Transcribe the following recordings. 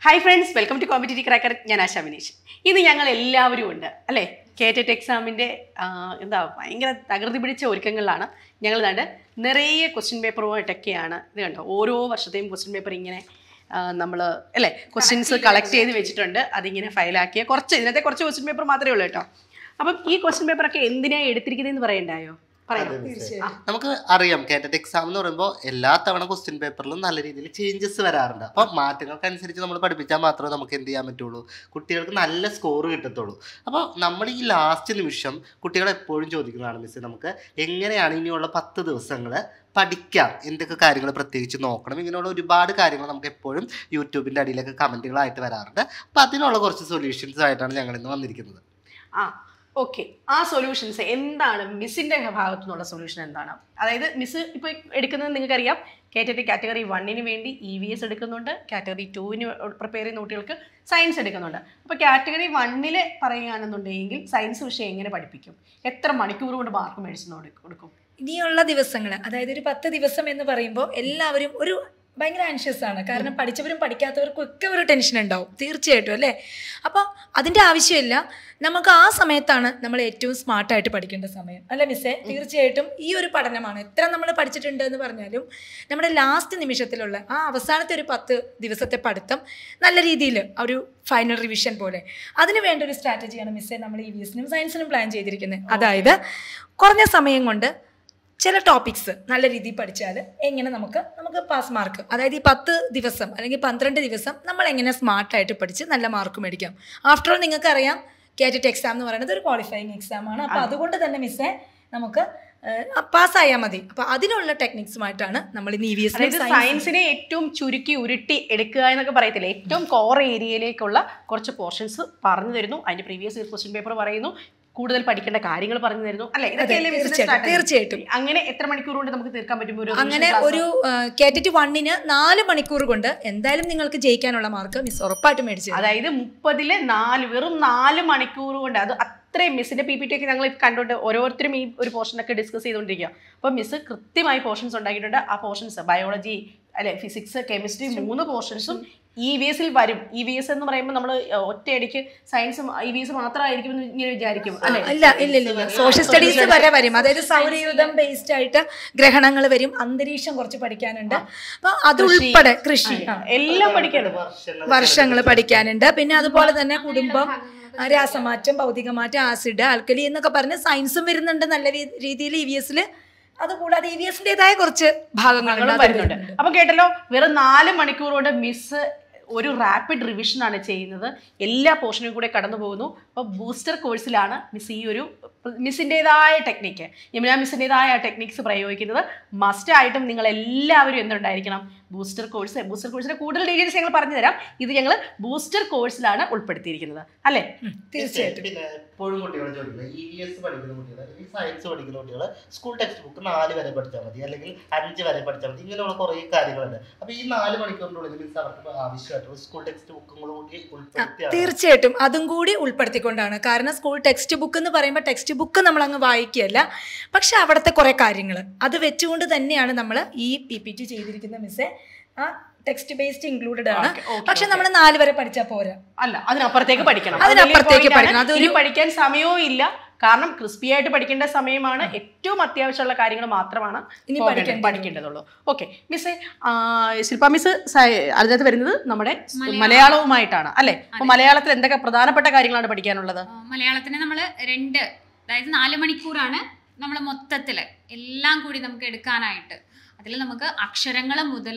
Hi friends welcome to competitive cracker ഞാൻ ആശാ വിനീഷ് ഇന്ന് ഞങ്ങൾ എല്ലാവരും ഉണ്ട് അല്ലേ കേറ്ററ്റ് എക്സാമിൻ്റെ എന്താ ഭയങ്കര തകൃതി പിടിച്ച ഒരുക്കങ്ങളിലാണ് ഞങ്ങൾ കണ്ട് നിറയെ ക്വസ്റ്റ്യൻ പേപ്പറുമായിട്ടൊക്കെയാണ് ഇത് കണ്ടോ ഓരോ വർഷത്തെയും ക്വസ്റ്റ്യൻ പേപ്പർ ഇങ്ങനെ നമ്മൾ അല്ലേ ക്വസ്റ്റ്യൻസ് കളക്ട് ചെയ്ത് വെച്ചിട്ടുണ്ട് അതിങ്ങനെ ഫയലാക്കിയ കുറച്ച് ഇതിനകത്തെ കുറച്ച് ക്വസ്റ്റ്യൻ പേപ്പർ മാത്രമേ ഉള്ളൂ കേട്ടോ അപ്പം ഈ ക്വസ്റ്റ്യൻ പേപ്പറൊക്കെ എന്തിനാണ് എടുത്തിരിക്കുന്നതെന്ന് പറയണ്ടായോ പറയാം നമുക്ക് അറിയാം കേറ്ററ്റ് എക്സാം എന്ന് പറയുമ്പോൾ എല്ലാ തവണ ക്വസ്റ്റ്യൻ പേപ്പറിലും നല്ല രീതിയിൽ ചേഞ്ചസ് വരാറുണ്ട് അപ്പോൾ മാറ്റങ്ങൾക്കനുസരിച്ച് നമ്മൾ പഠിപ്പിച്ചാൽ മാത്രമേ നമുക്ക് എന്ത് ചെയ്യാൻ പറ്റുള്ളൂ കുട്ടികൾക്ക് നല്ല സ്കോർ കിട്ടത്തുള്ളൂ അപ്പോൾ നമ്മൾ ഈ ലാസ്റ്റ് നിമിഷം കുട്ടികൾ എപ്പോഴും ചോദിക്കുന്നതാണ് മിസ് നമുക്ക് എങ്ങനെയാണ് ഇനിയുള്ള പത്ത് ദിവസങ്ങൾ പഠിക്കാം എന്തൊക്കെ കാര്യങ്ങൾ പ്രത്യേകിച്ച് നോക്കണം ഇങ്ങനെയുള്ള ഒരുപാട് കാര്യങ്ങൾ നമുക്ക് എപ്പോഴും യൂട്യൂബിൻ്റെ അടിയിലൊക്കെ കമൻറ്റുകളായിട്ട് വരാറുണ്ട് അപ്പോൾ അതിനുള്ള കുറച്ച് സൊല്യൂഷൻസ് ആയിട്ടാണ് ഞങ്ങൾ ഇന്ന് വന്നിരിക്കുന്നത് ആ ഓക്കെ ആ സൊല്യൂഷൻസ് എന്താണ് മിസ്സിന്റെ ഭാഗത്തു നിന്നുള്ള സൊല്യൂഷൻ എന്താണ് അതായത് മിസ് ഇപ്പോൾ എടുക്കുന്നത് നിങ്ങൾക്കറിയാം കാറ്റഗറി കാറ്റഗറി വണ്ണിന് വേണ്ടി ഇ വി എസ് എടുക്കുന്നുണ്ട് കാറ്റഗറി ടുവിന് പ്രിപ്പയർ ചെയ്യുന്ന കുട്ടികൾക്ക് സയൻസ് എടുക്കുന്നുണ്ട് അപ്പോൾ കാറ്റഗറി വണ്ണിൽ പറയുകയാണെന്നുണ്ടെങ്കിൽ സയൻസ് വിഷയം എങ്ങനെ പഠിപ്പിക്കും എത്ര മണിക്കൂർ കൊണ്ട് മാർക്ക് മേടിച്ച് കൊടുക്കും ഇനിയുള്ള ദിവസങ്ങൾ അതായത് ഒരു പത്ത് ദിവസം എന്ന് പറയുമ്പോൾ എല്ലാവരും ഒരു ഭയങ്കര ആൻഷ്യസ് ആണ് കാരണം പഠിച്ചവരും പഠിക്കാത്തവർക്കും ഒക്കെ ഒരു ടെൻഷൻ ഉണ്ടാവും തീർച്ചയായിട്ടും അല്ലേ അപ്പോൾ അതിൻ്റെ ആവശ്യമില്ല നമുക്ക് ആ സമയത്താണ് നമ്മൾ ഏറ്റവും സ്മാർട്ടായിട്ട് പഠിക്കേണ്ട സമയം അല്ലേ മിസ്സേ തീർച്ചയായിട്ടും ഈ ഒരു പഠനമാണ് എത്ര നമ്മൾ പഠിച്ചിട്ടുണ്ട് എന്ന് പറഞ്ഞാലും നമ്മുടെ ലാസ്റ്റ് നിമിഷത്തിലുള്ള ആ അവസാനത്തെ ഒരു പത്ത് ദിവസത്തെ പഠിത്തം നല്ല രീതിയിൽ ഒരു ഫൈനൽ റിവിഷൻ പോലെ അതിന് വേണ്ട ഒരു സ്ട്രാറ്റജിയാണ് മിസ്സേ നമ്മൾ ഇ വി എസിനും സയൻസിനും പ്ലാൻ ചെയ്തിരിക്കുന്നത് അതായത് കുറഞ്ഞ സമയം കൊണ്ട് ചില ടോപ്പിക്സ് നല്ല രീതിയിൽ പഠിച്ചാൽ എങ്ങനെ നമുക്ക് നമുക്ക് പാസ് മാർക്ക് അതായത് ഈ പത്ത് ദിവസം അല്ലെങ്കിൽ പന്ത്രണ്ട് ദിവസം നമ്മൾ എങ്ങനെ സ്മാർട്ടായിട്ട് പഠിച്ച് നല്ല മാർക്ക് മേടിക്കാം ആഫ്റ്റർ ഓൾ നിങ്ങൾക്കറിയാം കേറ്ററ്റ് എക്സാം എന്ന് പറയുന്നത് ഒരു ക്വാളിഫയിങ് എക്സാം ആണ് അപ്പോൾ അതുകൊണ്ട് തന്നെ മിസ്സേ നമുക്ക് പാസ്സായാൽ മതി അപ്പോൾ അതിനുള്ള ടെക്നിക്സുമായിട്ടാണ് നമ്മൾ ഇന്ന് ഇ വി അതായത് എസ് സയൻസിനെ ഏറ്റവും ചുരുക്കി ഉരുട്ടി എടുക്കുക എന്നൊക്കെ പറയത്തില്ലേ ഏറ്റവും കോർ ഏരിയയിലേക്കുള്ള കുറച്ച് പോർഷൻസ് പറഞ്ഞു തരുന്നു അതിന്റെ പ്രീവിയസ് ക്വസ്റ്റ്യൻ പേപ്പർ പറയുന്നു കൂടുതൽ പഠിക്കേണ്ട കാര്യങ്ങൾ പറഞ്ഞു തരുന്നു അല്ലെ ഇതൊക്കെയല്ലേ business തീർച്ചയായിട്ടും, strategy? തീർച്ചയായിട്ടും. അങ്ങനെ എത്ര മണിക്കൂർ കൊണ്ട് നമുക്ക് തീർക്കാൻ പറ്റും ഒരു അങ്ങനെ ഒരു കേറ്ററ്റ് വണ്ണിന് നാല് മണിക്കൂർ കൊണ്ട് എന്തായാലും നിങ്ങൾക്ക് ജയിക്കാനുള്ള മാർക്ക് മിസ് ഉറപ്പായിട്ടും മേടിച്ചു അതായത് മുപ്പതില് നാല് വെറും നാല് മണിക്കൂർ കൊണ്ട് അത് അത്രയും മിസ്സിന്റെ പി പി ടി ഒക്കെ ഞങ്ങൾ കണ്ടുകൊണ്ട് ഓരോരുത്തരും ഈ ഒരു പോർഷനൊക്കെ ഡിസ്കസ് ചെയ്തുകൊണ്ടിരിക്കുക അപ്പോൾ മിസ് കൃത്യമായി പോർഷൻസ് ഉണ്ടാക്കിയിട്ടുണ്ട് ആ പോർഷൻസ് ബയോളജി അല്ലെ ഫിസിക്സ് കെമിസ്ട്രി മൂന്ന് പോർഷൻസും ഇ വി എസിൽ വരും ഇ വി എസ് എന്ന് പറയുമ്പോൾ നമ്മൾ ഒറ്റയടിക്ക് സയൻസും ഇ വി എസ് മാത്രമായിരിക്കും എന്ന് ഇങ്ങനെ വിചാരിക്കും അല്ലെ ഇല്ല ഇല്ല ഇല്ല ഇല്ല സോഷ്യൽ സ്റ്റഡീസ് വരെ വരും അതായത് സൗരയൂഥം ബേസ്ഡ് ആയിട്ട് ഗ്രഹണങ്ങൾ വരും അന്തരീക്ഷം കുറച്ച് പഠിക്കാനുണ്ട് അപ്പൊ അത് ഉൾപ്പെടെ കൃഷി ആ. എല്ലാം പഠിക്കണം വർഷങ്ങൾ പഠിക്കാനുണ്ട് പിന്നെ അതുപോലെ തന്നെ കുടുംബം ആ, രാസമാറ്റം ഭൗതികമാറ്റം ആസിഡ് ആൽക്കലി എന്നൊക്കെ പറഞ്ഞ് സയൻസും വരുന്നുണ്ട് നല്ല രീതിയിൽ ഇ വി എസിൽ അതുകൂടാതെ ഇ വി എസിൻ്റെതായ കുറച്ച് ഭാഗങ്ങളുണ്ട് ഭാഗങ്ങളും അത് വരുന്നുണ്ട് അപ്പൊ കേട്ടല്ലോ വെറും നാല് മണിക്കൂർ കൊണ്ട് മിസ് ഒരു റാപ്പിഡ് റിവിഷൻ ആണ് ചെയ്യുന്നത് എല്ലാ പോർഷനും കൂടെ കടന്നു പോകുന്നു അപ്പോൾ ബൂസ്റ്റർ കോഴ്സിലാണ് മിസ് ഈ ഒരു മിസ്സിൻ്റെതായ ടെക്നിക്ക് യമുന മിസ്സിൻ്റെതായ ടെക്നിക്സ് പ്രയോഗിക്കുന്നത് മസ്റ്റ് ആയിട്ടും നിങ്ങൾ എല്ലാവരും എന്തുണ്ടായിരിക്കണം ബൂസ്റ്റർ കോഴ്സ് ബൂസ്റ്റർ കോഴ്സിന്റെ കൂടുതൽ ഡീറ്റെയിൽസ് ഞങ്ങൾ പറഞ്ഞു തരാം ഇത് ഞങ്ങൾ ബൂസ്റ്റർ കോഴ്സിലാണ് ഉൾപ്പെടുത്തിയിരിക്കുന്നത് അല്ലേ തീർച്ചയായിട്ടും പിന്നെ എപ്പോഴും കുട്ടികൾ ചോദിക്കുന്നത് ഇ വി എസ് പഠിക്കുന്ന കുട്ടികൾ അല്ലെങ്കിൽ സയൻസ് പഠിക്കുന്ന കുട്ടികൾ സ്കൂൾ ടെക്സ്റ്റ് ബുക്ക് നാല് വരെ പഠിച്ചാൽ മതി അല്ലെങ്കിൽ അഞ്ച് വരെ പഠിച്ചാൽ മതി ഇങ്ങനെയുള്ള കുറേ കാര്യങ്ങളുണ്ട് അപ്പോൾ ഈ നാല് മണിക്കൂറിനുള്ളിൽ മീൻസ് അവർക്ക് ആവശ്യമായിട്ടുള്ള സ്കൂൾ ടെക്സ്റ്റ് ബുക്കും കൂടെ കൂടി ഉൾപ്പെടുത്തിയാണ് തീർച്ചയായിട്ടും അതും കൂടി ഉൾപ്പെടുത്തിക്കൊണ്ടാണ് കാരണം സ്കൂൾ ടെക്സ്റ്റ് ബുക്ക് എന്ന് പറയുമ്പോൾ ടെക്സ്റ്റ് ബുക്ക് നമ്മൾ അങ്ങ് വായിക്കുകയല്ല പക്ഷെ അവിടുത്തെ കുറേ കാര്യങ്ങൾ അത് വെച്ചുകൊണ്ട് തന്നെയാണ് നമ്മൾ ഈ പി പി ടി ചെയ്തിരിക്കുന്ന മിസ്സെ ആ ടെക്സ്റ്റ് ബേസ്ഡ് ഇൻക്ലൂഡഡ് ആണ് Okay, okay, പക്ഷെ നമ്മൾ നാല് വരെ പഠിച്ചാൽ പോരാ അല്ല അതിനപ്പുറത്തേക്ക് പഠിക്കണം അത് അതിനപ്പുറത്തേക്ക് വലിയ point ആണ്. പഠിക്കണം. അതൊരു- ഇനി പഠിക്കാൻ സമയവും ഇല്ല കാരണം ക്രിസ്പി ആയിട്ട് പഠിക്കേണ്ട സമയമാണ് ഏറ്റവും അത്യാവശ്യമുള്ള കാര്യങ്ങൾ മാത്രമാണ് ഇനി പോകേണ്ടത്, പഠിക്കേണ്ടത്. പഠിക്കേണ്ടതുള്ളൂ ഓക്കെ മിസ് ശില്പ മിസ് അടുത്തത് വരുന്നത് നമ്മുടെ മലയാളവുമായിട്ടാണ് അല്ലെ അപ്പൊ മലയാളത്തിൽ എന്തൊക്കെ പ്രധാനപ്പെട്ട കാര്യങ്ങളാണ് പഠിക്കാനുള്ളത് ആ, മലയാളത്തിന് നമ്മൾ രണ്ട് അതായത് നാല് മണിക്കൂറാണ് നമ്മൾ മൊത്തത്തിൽ എല്ലാം കൂടി നമുക്ക് എടുക്കാനായിട്ട് അതിൽ നമുക്ക് അക്ഷരങ്ങൾ മുതൽ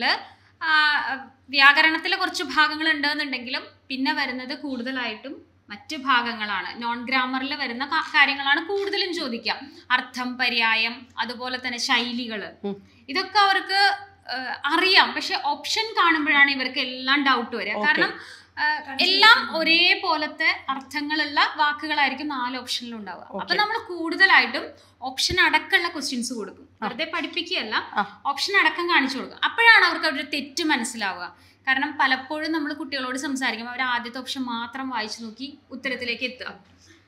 വ്യാകരണത്തിൽ കുറച്ച് ഭാഗങ്ങൾ ഉണ്ടെന്നുണ്ടെങ്കിലും പിന്നെ വരുന്നത് കൂടുതലായിട്ടും മറ്റ് ഭാഗങ്ങളാണ് നോൺ ഗ്രാമറിൽ വരുന്ന കാ- കാര്യങ്ങളാണ് കൂടുതലും ചോദിക്കുക അർത്ഥം പര്യായം അതുപോലെ തന്നെ ശൈലികൾ ഉം. ഇതൊക്കെ അവർക്ക് ആ, അറിയാം പക്ഷെ ഓപ്ഷൻ കാണുമ്പോഴാണ് ഇവർക്ക് എല്ലാം ഡൗട്ട് വരിക Okay. കാരണം ആ, എല്ലാം ഒരേപോലത്തെ അർത്ഥങ്ങളുള്ള വാക്കുകളായിരിക്കും നാല് ഓപ്ഷനിലും ഉണ്ടാവുക അപ്പൊ Okay. നമ്മൾ കൂടുതലായിട്ടും ഓപ്ഷൻ അടക്കമുള്ള ക്വസ്റ്റ്യൻസ് കൊടുക്കും വെറുതെ പഠിപ്പിക്കുകയല്ല ആ. ഓപ്ഷൻ അടക്കം കാണിച്ചു കൊടുക്കും അപ്പോഴാണ് അവർക്ക് അവരുടെ തെറ്റ് മനസ്സിലാവുക കാരണം പലപ്പോഴും നമ്മൾ കുട്ടികളോട് സംസാരിക്കുമ്പോൾ അവർ ആദ്യത്തെ ഓപ്ഷൻ മാത്രം വായിച്ചു നോക്കി ഉത്തരത്തിലേക്ക് എത്തുക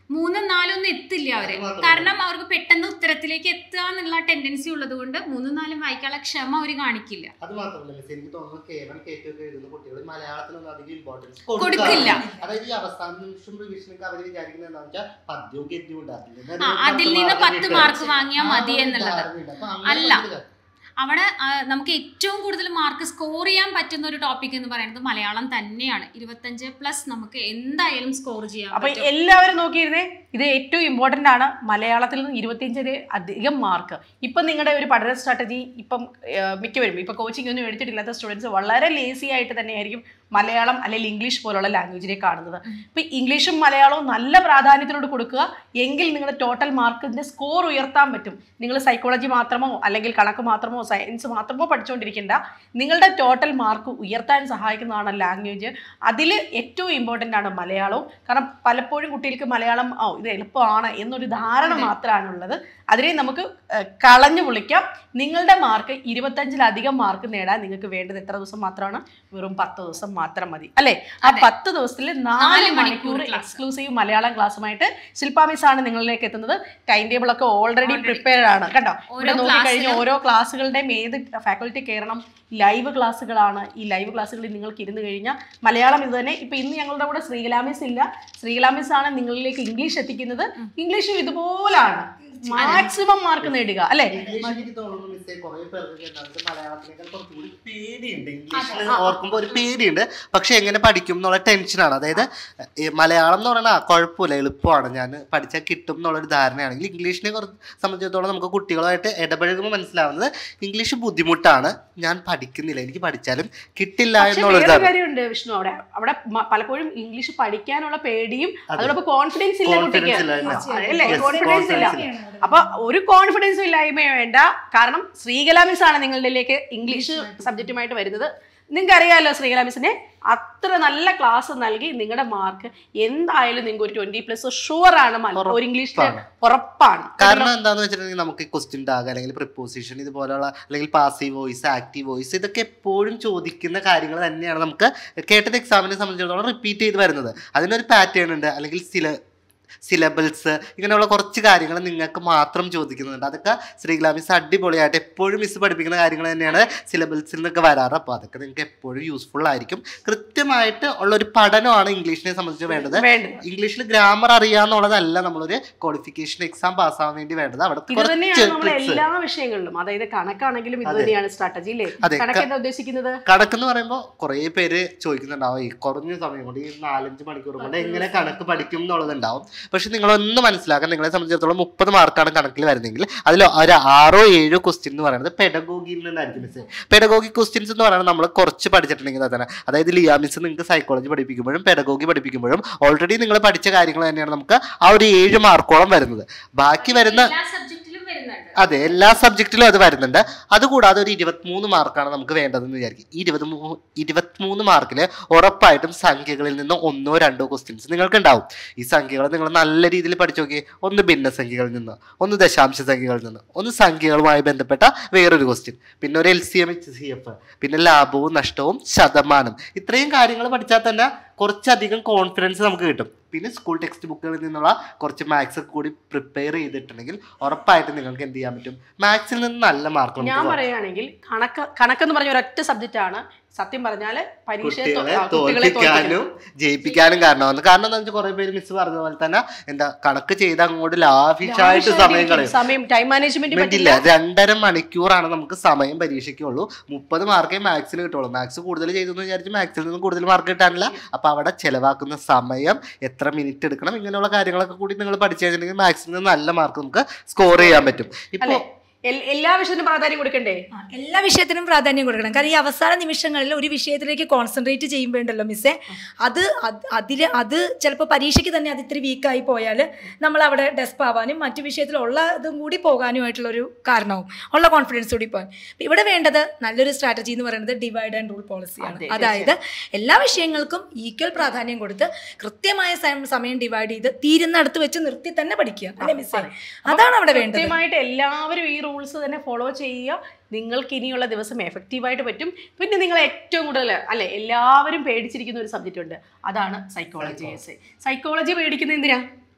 മൂന്നും നാലൊന്നും എത്തില്ല അവര് അത് മാത്രമല്ല. കാരണം അവർക്ക് പെട്ടെന്ന് ഉത്തരത്തിലേക്ക് എത്തുക എന്നുള്ള ടെൻഡൻസി ഉള്ളത് കൊണ്ട് മൂന്നും നാലും വായിക്കാനുള്ള ക്ഷമ അവർ കാണിക്കില്ല അത് മാത്രമല്ല മിസ് എനിക്ക് തോന്നുന്നു കേവലം കേറ്റൊക്കെ എഴുതുന്ന കുട്ടികൾ മലയാളത്തിലൊന്നും അധികം ഇമ്പോർട്ടൻസ് കൊടുക്കില്ല. അതായത് ഈ അവസാന നിമിഷം റിവിഷനൊക്കെ അവർ വിചാരിക്കുന്നത് എന്താണെന്ന് വെച്ചാൽ പദ്യവും ഗദ്യവും ഉണ്ട് ആ, അതിൽ നിന്ന് പത്ത് മാർക്ക് വാങ്ങിയാൽ മതി എന്നുള്ളത് അല്ല. അവിടെ ആ, നമുക്ക് ഏറ്റവും കൂടുതൽ മാർക്ക് സ്കോർ ചെയ്യാൻ പറ്റുന്ന ഒരു ടോപ്പിക് എന്ന് പറയുന്നത് മലയാളം തന്നെയാണ് ഇരുപത്തഞ്ച് പ്ലസ് നമുക്ക് എന്തായാലും സ്കോർ ചെയ്യാൻ അപ്പൊ പറ്റും എല്ലാവരും നോക്കിയിരുന്നേ ഇത് ഏറ്റവും ഇമ്പോർട്ടന്റ് ആണ് മലയാളത്തിൽ നിന്ന് ഇരുപത്തിയഞ്ചിന് അധികം മാർക്ക് ഇപ്പം നിങ്ങളുടെ ഒരു പഠന സ്ട്രാറ്റജി ഇപ്പം ഏർ, മിക്കവരും ഇപ്പൊ കോച്ചിങ് ഒന്നും എടുത്തിട്ടില്ലാത്ത സ്റ്റുഡൻസ് വളരെ ലേസി ആയിട്ട് തന്നെയായിരിക്കും മലയാളം അല്ലെങ്കിൽ ഇംഗ്ലീഷ് പോലുള്ള ലാംഗ്വേജിനെ കാണുന്നത് ഇപ്പൊ ഇംഗ്ലീഷും മലയാളവും നല്ല പ്രാധാന്യത്തിനോട് കൊടുക്കുക എങ്കിൽ നിങ്ങളുടെ ടോട്ടൽ മാർക്കിന്റെ സ്കോർ ഉയർത്താൻ പറ്റും നിങ്ങൾ സൈക്കോളജി മാത്രമോ അല്ലെങ്കിൽ കണക്ക് മാത്രമോ സയൻസ് മാത്രമോ പഠിച്ചുകൊണ്ടിരിക്കേണ്ട നിങ്ങളുടെ ടോട്ടൽ മാർക്ക് ഉയർത്താൻ സഹായിക്കുന്നതാണ് ലാംഗ്വേജ് അതിൽ ഏറ്റവും ഇമ്പോർട്ടൻ്റ് ആണ് മലയാളവും കാരണം പലപ്പോഴും കുട്ടികൾക്ക് മലയാളം ഓ ഇത് എളുപ്പമാണ് എന്നൊരു ധാരണ മാത്രമാണുള്ളത് അതിനെ നമുക്ക് ഏഹ്, കളഞ്ഞു പൊളിക്കാം നിങ്ങളുടെ മാർക്ക് ഇരുപത്തഞ്ചിലധികം മാർക്ക് നേടാൻ നിങ്ങൾക്ക് വേണ്ടത് എത്ര ദിവസം മാത്രമാണ് വെറും പത്ത് ദിവസം മാത്രം മതി അല്ലേ ആ അതെ. പത്ത് ദിവസത്തിൽ നാല് നാല് മണിക്കൂർ മണിക്കൂർ class. എക്സ്ക്ലൂസീവ് മലയാളം ക്ലാസ്സുമായിട്ട് ശില്പാ മിസ് ആണ് നിങ്ങളിലേക്ക് എത്തുന്നത് ടൈം ടേബിൾ ഒക്കെ ഓൾറെഡി Already. പ്രിപ്പയർഡ് ആണ് കണ്ടോ ഓരോ ഇവിടെ നോക്കിക്കഴിഞ്ഞാൽ ക്ലാസ്സിലും ഓരോ ക്ലാസ്സുകളുടെയും ഏത് ഫാക്കൽറ്റി കയറണം ലൈവ് ക്ലാസ്സുകളാണ് ഈ ലൈവ് ക്ലാസ്സുകളിൽ നിങ്ങൾക്ക് ഇരുന്ന് കഴിഞ്ഞാൽ മലയാളം ഇത് തന്നെ ഇപ്പൊ ഇന്ന് ഞങ്ങളുടെ കൂടെ ശ്രീകലാമിസ് ഇല്ല ശ്രീകലാമിസ് ആണ് നിങ്ങളിലേക്ക് ഇംഗ്ലീഷ് എത്തിക്കുന്നത് ഇംഗ്ലീഷും ഇതുപോലാണ് മാക്സിമം മാർക്ക് നേടുക അല്ലെ ഇംഗ്ലീഷ് എനിക്ക് തോന്നുന്നു മിസ്സേ കുറെ പേർക്ക് എന്താണെന്ന് മലയാളത്തിനേക്കാൾ കുറച്ചുകൂടി പേടിയുണ്ട് ഇംഗ്ലീഷിൽ ഓർക്കുമ്പോൾ ഒരു പേടിയുണ്ട് പക്ഷെ എങ്ങനെ പഠിക്കും എന്നുള്ള ടെൻഷനാണ് അതായത് ഈ മലയാളം എന്ന് പറയുന്നത് കുഴപ്പമില്ല എളുപ്പമാണ് ഞാൻ പഠിച്ചാൽ കിട്ടും എന്നുള്ളൊരു ധാരണയാണെങ്കിൽ ഇംഗ്ലീഷിനെ കുറച്ച് സംബന്ധിച്ചിടത്തോളം നമുക്ക് കുട്ടികളുമായിട്ട് ഇടപഴകുമ്പോൾ മനസ്സിലാവുന്നത് ഇംഗ്ലീഷ് ബുദ്ധിമുട്ടാണ് ഞാൻ പഠിക്കുന്നില്ല എനിക്ക് പഠിച്ചാലും കിട്ടില്ല പക്ഷേ എന്നുള്ളൊരു വേറൊരു ധാരണ കാര്യമുണ്ട് വിഷ്ണു അവിടെ അവിടെ മ- പലപ്പോഴും ഇംഗ്ലീഷ് പഠിക്കാനുള്ള പേടിയും അതെ. അതോടൊപ്പം കോൺഫിഡൻസ് ഇല്ല കുട്ടിക്ക് Confidence ഇല്ല, ഇല്ല. അല്ലേ Yes, കോൺഫിഡൻസ് ഇല്ല confidence അപ്പൊ ഒരു കോൺഫിഡൻസും ഇല്ലായ്മ വേണ്ട കാരണം ശ്രീകലാ മിസ് ആണ് നിങ്ങളിലേക്ക് ഇംഗ്ലീഷ് സബ്ജക്റ്റുമായിട്ട് വരുന്നത് നിങ്ങൾക്ക് അറിയാമല്ലോ ശ്രീകലാ മിസ്സിനെ അത്ര നല്ല ക്ലാസ് നൽകി നിങ്ങളുടെ മാർക്ക് എന്തായാലും നിങ്ങൾക്ക് ഒരു ട്വന്റി പ്ലസ് ഷുവർ ആണ് മല- ഒരു ഇംഗ്ലീഷിൽ ഉറപ്പാണ്. ഉറപ്പാണ് കാരണം എന്താന്ന് വെച്ചിട്ടുണ്ടെങ്കിൽ നമുക്ക് ക്വസ്റ്റ്യൻ ടാഗ് അല്ലെങ്കിൽ പ്രിപ്പോസിഷൻ ഇതുപോലുള്ള അല്ലെങ്കിൽ പാസീവ് വോയിസ് ആക്റ്റീവ് വോയിസ് ഇതൊക്കെ എപ്പോഴും ചോദിക്കുന്ന കാര്യങ്ങൾ തന്നെയാണ് നമുക്ക് കേട്ടത് എക്സാമിനെ സംബന്ധിച്ചിടത്തോളം റിപ്പീറ്റ് ചെയ്ത് വരുന്നത് അതിനൊരു പാറ്റേൺ ഉണ്ട് അല്ലെങ്കിൽ സില സിലബിൾസ് ഇങ്ങനെയുള്ള കുറച്ച് കാര്യങ്ങൾ നിങ്ങൾക്ക് മാത്രം ചോദിക്കുന്നുണ്ട് അതൊക്കെ ശ്രീഗ്ലാമിസ് അടിപൊളിയായിട്ട് എപ്പോഴും മിസ് പഠിപ്പിക്കുന്ന കാര്യങ്ങൾ തന്നെയാണ് സിലബിൾസിൽ നിന്നൊക്കെ വരാറ് അപ്പോൾ അതൊക്കെ നിങ്ങൾക്ക് എപ്പോഴും യൂസ്ഫുൾ ആയിരിക്കും കൃത്യമായിട്ട് ഉള്ള ഒരു പഠനമാണ് ഇംഗ്ലീഷിനെ സംബന്ധിച്ച് വേണ്ടത് വേണ്ടത് ഇംഗ്ലീഷിൽ ഗ്രാമർ അറിയാന്നുള്ളതല്ല നമ്മളൊരു ക്വാളിഫിക്കേഷൻ എക്സാം പാസ്സാവാൻ വേണ്ടി വേണ്ടത് അവിടെ ഇത് തന്നെയാണ് നമ്മൾ tricks. എല്ലാ വിഷയങ്ങളിലും അതായത് കണക്കാണെങ്കിലും ഇത് അതെ. തന്നെയാണ് സ്ട്രാറ്റജി അല്ലേ അതെ, കണക്ക് ക- എന്താ ഉദ്ദേശിക്കുന്നത് കണക്കെന്ന് പറയുമ്പോൾ കുറേ പേര് ചോദിക്കുന്നുണ്ടാവും ഈ കുറഞ്ഞ സമയം കൊണ്ട് ഈ നാലഞ്ച് മണിക്കൂർ കൊണ്ട് എങ്ങനെ കണക്ക് പഠിക്കും എന്നുള്ളതുണ്ടാവും പക്ഷെ നിങ്ങളൊന്ന് മനസ്സിലാക്കാൻ നിങ്ങളെ സംബന്ധിച്ചിടത്തോളം മുപ്പത് മാർക്കാണ് കണക്കിൽ വരുന്നതെങ്കിൽ അതിൽ ഒരു ആറോ ഏഴോ ക്വസ്റ്റ്യൻ എന്ന് പറയുന്നത് പെഡഗോഗിയിൽ നിന്നായിരിക്കും മിസ് പെഡഗോഗി ക്വസ്റ്റ്യൻസ് എന്ന് പറയുന്നത് നമ്മൾ കുറച്ച് പഠിച്ചിട്ടുണ്ടെങ്കിൽ തന്നെ അതായത് ലിയാ മിസ് നിങ്ങൾക്ക് സൈക്കോളജി പഠിപ്പിക്കുമ്പോഴും പെഡഗോഗി പഠിപ്പിക്കുമ്പോഴും ഓൾറെഡി നിങ്ങൾ പഠിച്ച കാര്യങ്ങൾ തന്നെയാണ് നമുക്ക് ആ ഒരു ഏഴ് മാർക്കോളം വരുന്നത് ബാക്കി വരുന്ന എല്ലാ സബ്ജക്റ്റിലും വരുന്നുണ്ട് അതെ എല്ലാ സബ്ജക്റ്റിലും അത് വരുന്നുണ്ട് അതുകൂടാതെ ഒരു ഇരുപത്തിമൂന്ന് മാർക്കാണ് നമുക്ക് വേണ്ടതെന്ന് വിചാരിക്കും ഈ ഇരുപത് മൂ ഇരുപത്തിമൂന്ന് മാർക്കിൽ ഉറപ്പായിട്ടും സംഖ്യകളിൽ നിന്ന് ഒന്നോ രണ്ടോ ക്വസ്റ്റ്യൻസ് നിങ്ങൾക്ക് ഉണ്ടാവും ഈ സംഖ്യകൾ നിങ്ങൾ നല്ല രീതിയിൽ പഠിച്ചു നോക്കി ഒന്ന് ഭിന്നസംഖ്യകളിൽ നിന്ന് ഒന്ന് ദശാംശ സംഖ്യകളിൽ നിന്ന് ഒന്ന് സംഖ്യകളുമായി ബന്ധപ്പെട്ട വേറൊരു ക്വസ്റ്റ്യൻ പിന്നെ ഒരു L C M H C F പിന്നെ ലാഭവും നഷ്ടവും ശതമാനം ഇത്രയും കാര്യങ്ങൾ പഠിച്ചാൽ തന്നെ കുറച്ചധികം കോൺഫിഡൻസ് നമുക്ക് കിട്ടും പിന്നെ സ്കൂൾ ടെക്സ്റ്റ് ബുക്കുകളിൽ നിന്നുള്ള കുറച്ച് മാത്സ് കൂടി പ്രിപ്പയർ ചെയ്തിട്ടുണ്ടെങ്കിൽ ഉറപ്പായിട്ടും നിങ്ങൾക്ക് എന്ത് ചെയ്യാൻ പറ്റും മാത്സിൽ നിന്ന് നല്ല മാർക്ക് ഞാൻ പറയുകയാണെങ്കിൽ കണക്ക് കണക്കെന്ന് പറഞ്ഞ ഒരൊറ്റ സബ്ജക്റ്റ് ആണ് സത്യം പറഞ്ഞാല് പരീക്ഷ കുട്ടികളെ തോൽപ്പിക്കാനും ജയിപ്പിക്കാനും കാരണമാകുന്നു കാരണം എന്താ വെച്ചാൽ കുറെ പേര് മിസ് പറഞ്ഞ പോലെ തന്നെ എന്താ കണക്ക് ചെയ്ത് അങ്ങോട്ട് ലാഭിഷായിട്ട് സമയം കളയും സമയം ടൈം മാനേജ്മെന്റ് ഇല്ല രണ്ടര മണിക്കൂറാണ് നമുക്ക് സമയം പരീക്ഷയ്ക്കുള്ളൂ മുപ്പത് മാർക്കേ മാത്സിൽ കിട്ടുള്ളൂ മാത്സ് കൂടുതൽ ചെയ്തു എന്ന് വിചാരിച്ച് മാത്സിൽ നിന്ന് കൂടുതൽ മാർക്ക് കിട്ടാനില്ല അപ്പൊ അവിടെ ചെലവാക്കുന്ന സമയം എത്ര മിനിറ്റ് എടുക്കണം ഇങ്ങനെയുള്ള കാര്യങ്ങളൊക്കെ കൂടി നിങ്ങൾ പഠിച്ചു കഴിഞ്ഞിട്ടുണ്ടെങ്കിൽ മാത്സിൽ നിന്ന് നല്ല മാർക്ക് നമുക്ക് സ്കോർ ചെയ്യാൻ പറ്റും ഇപ്പൊ അല്ലെ എല്ലാ വിഷയത്തിനും പ്രാധാന്യം കൊടുക്കണ്ടേ ആ, എല്ലാ വിഷയത്തിനും പ്രാധാന്യം കൊടുക്കണം കാരണം ഈ അവസാന നിമിഷങ്ങളിൽ ഒരു വിഷയത്തിലേക്ക് കോൺസെൻട്രേറ്റ് ചെയ്യുമ്പോണ്ടല്ലോ മിസ്സേ അത് അതിൽ അത് ചിലപ്പോൾ പരീക്ഷയ്ക്ക് തന്നെ അത് ഇത്തിരി വീക്കായി പോയാൽ നമ്മൾ അവിടെ ഡെസ്പ് ആവാനും മറ്റു വിഷയത്തിലുള്ള ഇതും കൂടി പോകാനുമായിട്ടുള്ളൊരു കാരണവും ഉള്ള കോൺഫിഡൻസ് കൂടി പോകാൻ അപ്പം ഇവിടെ വേണ്ടത് നല്ലൊരു സ്ട്രാറ്റജി എന്ന് പറയുന്നത് ഡിവൈഡ് ആൻഡ് റൂൾ പോളിസിയാണ് അതെ, അതായത് എല്ലാ വിഷയങ്ങൾക്കും ഈക്വൽ പ്രാധാന്യം കൊടുത്ത് കൃത്യമായ സം- സമയം ഡിവൈഡ് ചെയ്ത് തീരുന്നിടത്ത് വെച്ച് നിർത്തി തന്നെ പഠിക്കുക അല്ലേ മിസ്സേ അതാണ് അവിടെ വേണ്ടത് കൃത്യമായിട്ട് എല്ലാവരും ഈ റൂൾസ് തന്നെ ഫോളോ ചെയ്യുക നിങ്ങൾക്ക് ഇനിയുള്ള ദിവസം എഫക്റ്റീവായിട്ട് പറ്റും പിന്നെ നിങ്ങൾ ഏറ്റവും കൂടുതൽ അല്ലെ എല്ലാവരും പേടിച്ചിരിക്കുന്ന ഒരു സബ്ജക്റ്റ് ഉണ്ട് അതാണ് സൈക്കോളജി എസ് സൈക്കോളജി പേടിക്കുന്നത് എന്തിനാ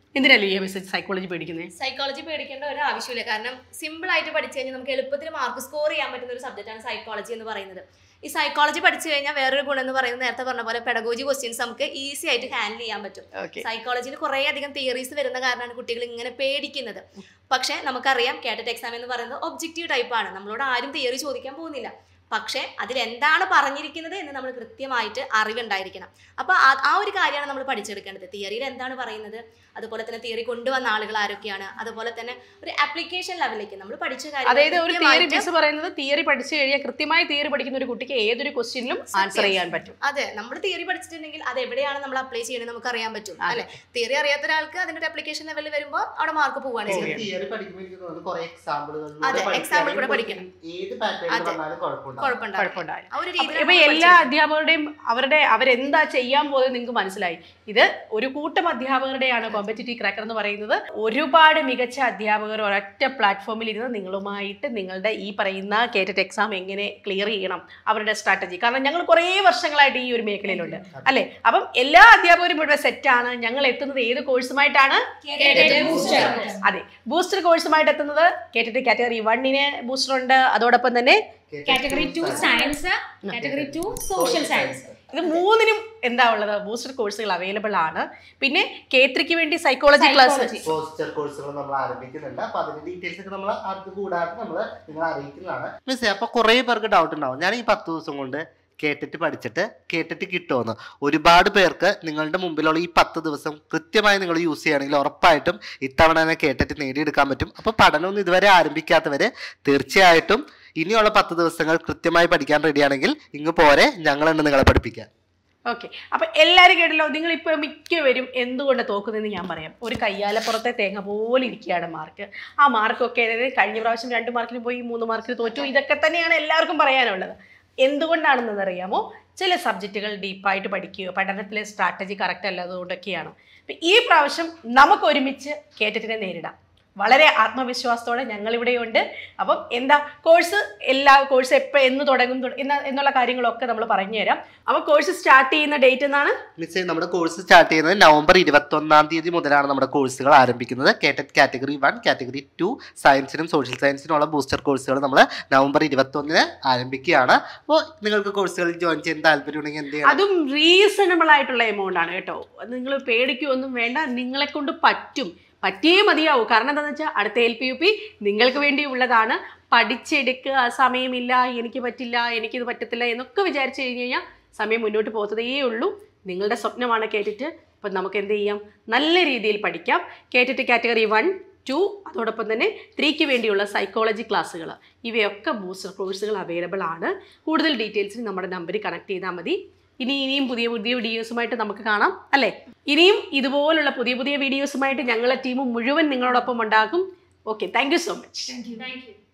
എന്തിനല്ലേ ഈ എം സൈക്കോളജി പേടിക്കുന്നത് സൈക്കോളജി പേടിക്കേണ്ട ഒരു ആവശ്യമില്ല കാരണം സിമ്പിൾ ആയിട്ട് പഠിച്ചു കഴിഞ്ഞാൽ നമുക്ക് എളുപ്പത്തിൽ മാർക്ക് സ്കോർ ചെയ്യാൻ പറ്റുന്ന ഒരു സബ്ജക്റ്റാണ് സൈക്കോളജി എന്ന് പറയുന്നത് ഈ സൈക്കോളജി പഠിച്ചു കഴിഞ്ഞാൽ വേറൊരു ഗുണം എന്ന് പറയുന്നത് നേരത്തെ പറഞ്ഞ പോലെ പെഡഗോജി ക്വസ്റ്റ്യൻസ് നമുക്ക് ഈസി ആയിട്ട് ഹാൻഡിൽ ചെയ്യാൻ പറ്റും ഓക്കെ സൈക്കോളജിയിൽ കുറേ അധികം തിയറീസ് വരുന്ന കാരണമാണ് കുട്ടികൾ ഇങ്ങനെ പേടിക്കുന്നത് പക്ഷേ നമുക്കറിയാം കാറ്ററ്റ് എക്സാം എന്ന് പറയുന്നത് ഒബ്ജക്റ്റീവ് ടൈപ്പാണ് നമ്മളോട് ആരും തിയറി ചോദിക്കാൻ പോകുന്നില്ല പക്ഷേ അതിലെന്താണ് പറഞ്ഞിരിക്കുന്നത് എന്ന് നമ്മൾ കൃത്യമായിട്ട് അറിവുണ്ടായിരിക്കണം അപ്പോൾ ആ ഒരു കാര്യമാണ് നമ്മൾ പഠിച്ചെടുക്കേണ്ടത് തിയറിയിൽ എന്താണ് പറയുന്നത് അതുപോലെ തന്നെ തിയറി കൊണ്ടുവന്ന ആളുകൾ ആരൊക്കെയാണ് അതുപോലെ തന്നെ ഒരു ആപ്ലിക്കേഷൻ ലെവലിലേക്ക് നമ്മൾ പഠിച്ച കാര്യം അതായത് ഒരു തിയറി കൃത്യമായിട്ട് മിസ് പറയുന്നത് തിയറി പഠിച്ചു കഴിഞ്ഞാൽ കൃത്യമായി തിയറി പഠിക്കുന്ന ഒരു കുട്ടിക്ക് ഏതൊരു ക്വസ്റ്റ്യനിലും ആൻസർ ചെയ്യാൻ പറ്റും അതെ നമ്മൾ തിയറി പഠിച്ചിട്ടുണ്ടെങ്കിൽ അത് എവിടെയാണ് നമ്മൾ അപ്ലൈ ചെയ്യണമെന്ന് നമുക്ക് അറിയാൻ പറ്റും അതെ. അല്ലെ തിയറി അറിയാത്ത ഒരാൾക്ക് അതിന്റെ ഒരു അപ്ലിക്കേഷൻ ലെവലിൽ വരുമ്പോൾ അവിടെ മാർക്ക് പോവുകയാണ് ചെയ്യുന്നത് തിയറി പഠിക്കുമ്പോൾ എനിക്ക് തോന്നുന്നു കുറെ അതെ, എക്സാമ്പിളുകളിലൂടെ example കൂടെ പഠിക്കുകയാണെങ്കിൽ ഏത് പാറ്റേൺ അതെ. വന്നാലും കുഴപ്പമുണ്ടാവും കുഴപ്പമുണ്ടാവില്ല കുഴപ്പമുണ്ടാവില്ല ആ ഒരു അപ്പൊ രീതിയിൽ ഇപ്പൊ എല്ലാ അധ്യാപകരുടെയും അവരുടെ അവരെന്താ ചെയ്യാൻ പോകുന്നത് നിങ്ങൾക്ക് മനസ്സിലായി ഇത് ഒരു കൂട്ടം അധ്യാപകരുടെയാണ് കോമ്പറ്റീറ്റീവ് ക്രാക്കർ എന്ന് പറയുന്നത് ഒരുപാട് മികച്ച അധ്യാപകർ ഒരൊറ്റ പ്ലാറ്റ്ഫോമിൽ ഇരുന്ന് നിങ്ങളുമായിട്ട് നിങ്ങളുടെ ഈ പറയുന്ന കേറ്ററ്റ് എക്സാം എങ്ങനെ ക്ലിയർ ചെയ്യണം അവരുടെ സ്ട്രാറ്റജി കാരണം ഞങ്ങൾ കുറേ വർഷങ്ങളായിട്ട് ഈ ഒരു മേഖലയിലുണ്ട് അല്ലെ അപ്പം എല്ലാ അധ്യാപകരും ഇവിടെ സെറ്റാണ് ഞങ്ങൾ എത്തുന്നത് ഏത് കോഴ്സുമായിട്ടാണ് അതെ ബൂസ്റ്റർ കോഴ്സുമായിട്ട് എത്തുന്നത് കേട്ടിട്ട് കാറ്റഗറി വണ്ണിന് ബൂസ്റ്റർ ഉണ്ട് അതോടൊപ്പം തന്നെ category two science category two social science ഇത് മൂന്നിനും എന്താ ഉള്ളത് ബൂസ്റ്റർ കോഴ്സുകൾ അവൈലബിൾ ആണ് പിന്നെ കേത്രിക്ക് വേണ്ടി സൈക്കോളജി ക്ലാസ് പോസ്റ്റർ കോഴ്സുകൾ നമ്മൾ ആരംഭിക്കുന്നുണ്ട് അപ്പൊ അതിന്റെ ഡീറ്റെയിൽസ് ഒക്കെ നമ്മൾ അത് കൂടാതെ നമ്മൾ നിങ്ങളെ അറിയിക്കുന്നതാണ് മിസ്സേ അപ്പൊ കുറെ പേർക്ക് ഡൗട്ട് ഉണ്ടാവും ഞാൻ ഈ പത്ത് ദിവസം കൊണ്ട് കേട്ടിട്ട് പഠിച്ചിട്ട് കേട്ടിട്ട് കിട്ടുമെന്ന് ഒരുപാട് പേർക്ക് നിങ്ങളുടെ മുമ്പിലുള്ള ഈ പത്ത് ദിവസം കൃത്യമായി നിങ്ങൾ യൂസ് ചെയ്യുകയാണെങ്കിൽ ഉറപ്പായിട്ടും ഇത്തവണ തന്നെ കേട്ടിട്ട് നേടിയെടുക്കാൻ പറ്റും അപ്പോൾ പഠനമൊന്നും ഇതുവരെ ആരംഭിക്കാത്തവര് തീർച്ചയായിട്ടും ഇനിയുള്ള പത്ത് ദിവസങ്ങൾ കൃത്യമായി പഠിക്കാൻ റെഡിയാണെങ്കിൽ ഇങ്ങ് പോരെ ഞങ്ങളുണ്ട് നിങ്ങളെ പഠിപ്പിക്കാൻ ഓക്കെ അപ്പൊ എല്ലാവരും കേട്ടല്ലോ നിങ്ങൾ ഇപ്പൊ മിക്കവരും എന്തുകൊണ്ട് തോക്കുന്നതെന്ന് ഞാൻ പറയാം ഒരു കയ്യാലപ്പുറത്തെ തേങ്ങ പോലെ ഇരിക്കുകയാണ് മാർക്ക് ആ മാർക്കൊക്കെ അതായത് കഴിഞ്ഞ പ്രാവശ്യം രണ്ട് മാർക്കിന് പോയി മൂന്ന് മാർക്കിന് തോറ്റു ഇതൊക്കെ തന്നെയാണ് എല്ലാവർക്കും പറയാനുള്ളത് എന്തുകൊണ്ടാണെന്ന് അറിയാമോ ചില സബ്ജക്റ്റുകൾ ഡീപ്പായിട്ട് പഠിക്കുകയോ പഠനത്തിലെ സ്ട്രാറ്റജി കറക്റ്റ് അല്ലാത്തതുകൊണ്ടൊക്കെയാണ് അപ്പം ഈ പ്രാവശ്യം നമുക്ക് ഒരുമിച്ച് കേറ്ററ്റിനെ നേരിടാം വളരെ ആത്മവിശ്വാസത്തോടെ ഞങ്ങളിവിടെയുണ്ട് അപ്പം എന്താ കോഴ്സ് എല്ലാ കോഴ്സ് എപ്പോൾ എന്ന് തുടങ്ങും തു- എന്ന എന്നുള്ള കാര്യങ്ങളൊക്കെ നമ്മൾ പറഞ്ഞു തരാം അപ്പോൾ കോഴ്സ് സ്റ്റാർട്ട് ചെയ്യുന്ന ഡേറ്റ് എന്നാണ് മിസ്സേ നമ്മുടെ കോഴ്സ് സ്റ്റാർട്ട് ചെയ്യുന്നത് നവംബർ ഇരുപത്തൊന്നാം തീയതി മുതലാണ് നമ്മുടെ കോഴ്സുകൾ ആരംഭിക്കുന്നത് KTET category one category two സയൻസിനും സോഷ്യൽ സയൻസിനുമുള്ള ബൂസ്റ്റർ കോഴ്സുകൾ നമ്മൾ നവംബർ ഇരുപത്തൊന്നിന് ആരംഭിക്കുകയാണ് അപ്പോൾ നിങ്ങൾക്ക് കോഴ്സുകളിൽ ജോയിൻ ചെയ്യാൻ താല്പര്യമുണ്ടെങ്കിൽ എന്ത് ചെയ്യണം അതും റീസണബിൾ ആയിട്ടുള്ള എമൗണ്ട് ആണ് കേട്ടോ നിങ്ങൾ പേടിക്കുകയൊന്നും വേണ്ട നിങ്ങളെ കൊണ്ട് പറ്റും പറ്റിയേ മതിയാവൂ കാരണം എന്താണെന്ന് വെച്ചാൽ അടുത്ത എൽ പി യു പി നിങ്ങൾക്ക് വേണ്ടി ഉള്ളതാണ് പഠിച്ചെടുക്കുക സമയമില്ല എനിക്ക് പറ്റില്ല എനിക്കിത് പറ്റത്തില്ല എന്നൊക്കെ വിചാരിച്ചു കഴിഞ്ഞ് കഴിഞ്ഞാൽ സമയം മുന്നോട്ട് പോകത്തതേ ഉള്ളൂ നിങ്ങളുടെ സ്വപ്നമാണ് കേട്ടിട്ട് അപ്പം നമുക്ക് എന്ത് ചെയ്യാം നല്ല രീതിയിൽ പഠിക്കാം കേട്ടിട്ട് കാറ്റഗറി വൺ ടു അതോടൊപ്പം തന്നെ ത്രീക്ക് വേണ്ടിയുള്ള സൈക്കോളജി ക്ലാസ്സുകൾ ഇവയൊക്കെ ബൂസ്റ്റർ കോഴ്സുകൾ അവൈലബിൾ ആണ് കൂടുതൽ ഡീറ്റെയിൽസിന് നമ്മുടെ നമ്പറിൽ കണക്ട് ചെയ്താൽ മതി ഇനി ഇനിയും പുതിയ പുതിയ വീഡിയോസുമായിട്ട് നമുക്ക് കാണാം അല്ലേ ഇനിയും ഇതുപോലുള്ള പുതിയ പുതിയ വീഡിയോസുമായിട്ട് ഞങ്ങളെ ടീം മുഴുവൻ നിങ്ങളോടൊപ്പം ഉണ്ടാകും okay thank you so much thank U